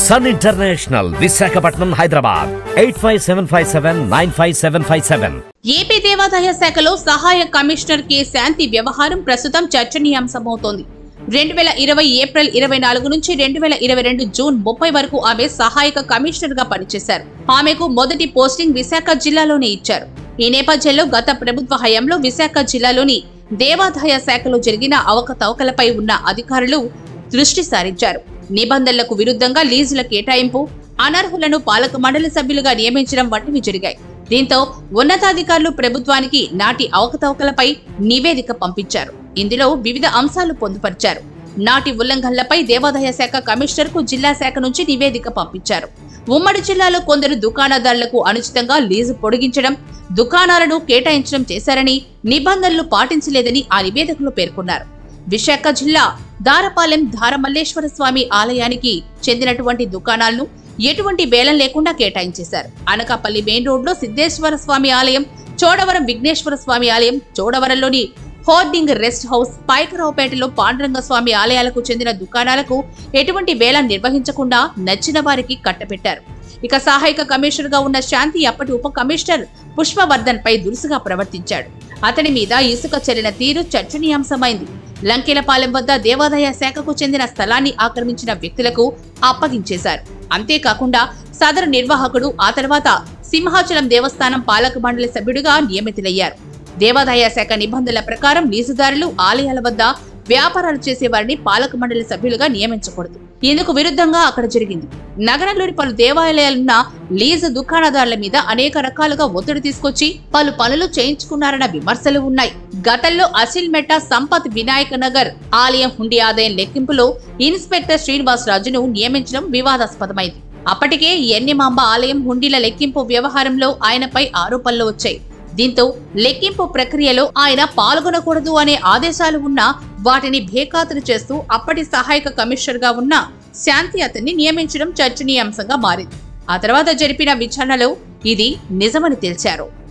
sun international Visakhapatnam Hyderabad eight five seven five seven nine five seven five seven AP దేవాదాయ శాఖలో సహాయ commissioner K శాంతి వ్యవహారం ప్రస్తుతం చర్చనీయాంశమవుతోంది రెండు వేల ఇరవై ఏప్రిల్ ఇరవై నాలుగు నుంచి రెండు వేల ఇరవై రెండు జూన్ ముప్పై వరకు ఆమె సహాయక కమిషనర్ గా పనిచేశారు ఆమెకు మొదటి పోస్టింగ్ విశాఖ జిల్లాలోనే ఇచ్చారు ఈ నేపథ్యంలో గత ప్రభుత్వ హయాంలో విశాఖ జిల్లాలోని దేవాదాయ శాఖలో జరిగిన అవకతవకలపై ఉన్న అధికారులు దృష్టి సారించారు నిబంధనలకు విరుద్ధంగా లీజుల కేటాయింపు అనర్హులను పాలక మండలి సభ్యులుగా నియమించడం వంటివి జరిగాయి దీంతో ఉన్నతాధికారులు ప్రభుత్వానికి నాటి అవకతవకలపై నివేదిక పంపించారు ఇందులో వివిధ అంశాలు పొందుపరిచారు నాటి ఉల్లంఘనలపై దేవాదాయ శాఖ కమిషనర్ కు జిల్లా శాఖ నుంచి నివేదిక పంపించారు ఉమ్మడి జిల్లాలో కొందరు దుకాణదారులకు అనుచితంగా లీజు పొడిగించడం దుకాణాలను కేటాయించడం చేశారని నిబంధనలు పాటించలేదని ఆ నివేదికలో పేర్కొన్నారు విశాఖ జిల్లా దారపాలెం ధారమల్లేశ్వర స్వామి ఆలయానికి చెందినటువంటి దుకాణాలను ఎటువంటి వేలం లేకుండా కేటాయించేశారు అనకాపల్లి మెయిన్ రోడ్ లో సిద్ధేశ్వర స్వామి ఆలయం చోడవరం విఘ్నేశ్వర స్వామి ఆలయం చోడవరంలోని హోర్డింగ్ రెస్ట్ హౌస్ పాయకరావుపేటలో పాండురంగ స్వామి ఆలయాలకు చెందిన దుకాణాలకు ఎటువంటి వేలం నిర్వహించకుండా నచ్చిన వారికి కట్టబెట్టారు ఇక సహాయక కమిషనర్ గా ఉన్న శాంతి అప్పటి ఉప కమిషనర్ పుష్పవర్ధన్ పై దురుసుగా ప్రవర్తించాడు అతని మీద ఇసుక చెల్లిన తీరు చర్చనీయాంశమైంది లంకెలపాలెం వద్ద దేవాదాయ శాఖకు చెందిన స్థలాన్ని ఆక్రమించిన వ్యక్తులకు అప్పగించేశారు అంతేకాకుండా సదరు నిర్వాహకుడు ఆ తర్వాత సింహాచలం దేవస్థానం పాలక మండలి సభ్యుడిగా నియమితులయ్యారు దేవాదాయ శాఖ నిబంధనల ప్రకారం లీజుదారులు ఆలయాల వద్ద వ్యాపారాలు చేసేవారిని పాలక మండలి సభ్యులుగా నియమించకూడదు ఇందుకు విరుద్ధంగా అక్కడ జరిగింది నగరంలోని పలు దేవాలయాలున్న లీజు దుకాణదారుల మీద అనేక రకాలుగా ఒత్తిడి తీసుకొచ్చి పలు పనులు చేయించుకున్నారన్న విమర్శలు ఉన్నాయి గతంలో అసిల్మెట్ట సంపత్ వినాయక నగర్ ఆలయం హుండీ ఆదాయం లెక్కింపులో ఇన్స్పెక్టర్ శ్రీనివాస్ రాజును నియమించడం వివాదాస్పదమైంది అప్పటికే ఎన్నిమాంబ ఆలయం హుండీల లెక్కింపు వ్యవహారంలో ఆయనపై ఆరోపణలు వచ్చాయి దీంతో లెక్కింపు ప్రక్రియలో ఆయన పాల్గొనకూడదు అనే ఆదేశాలు ఉన్నా వాటిని బేఖాతరు చేస్తూ అప్పటి సహాయక కమిషనర్ గా ఉన్న శాంతి అతన్ని నియమించడం చర్చనీయాంశంగా మారింది ఆ తర్వాత జరిపిన విచారణలో ఇది నిజమని తేల్చారు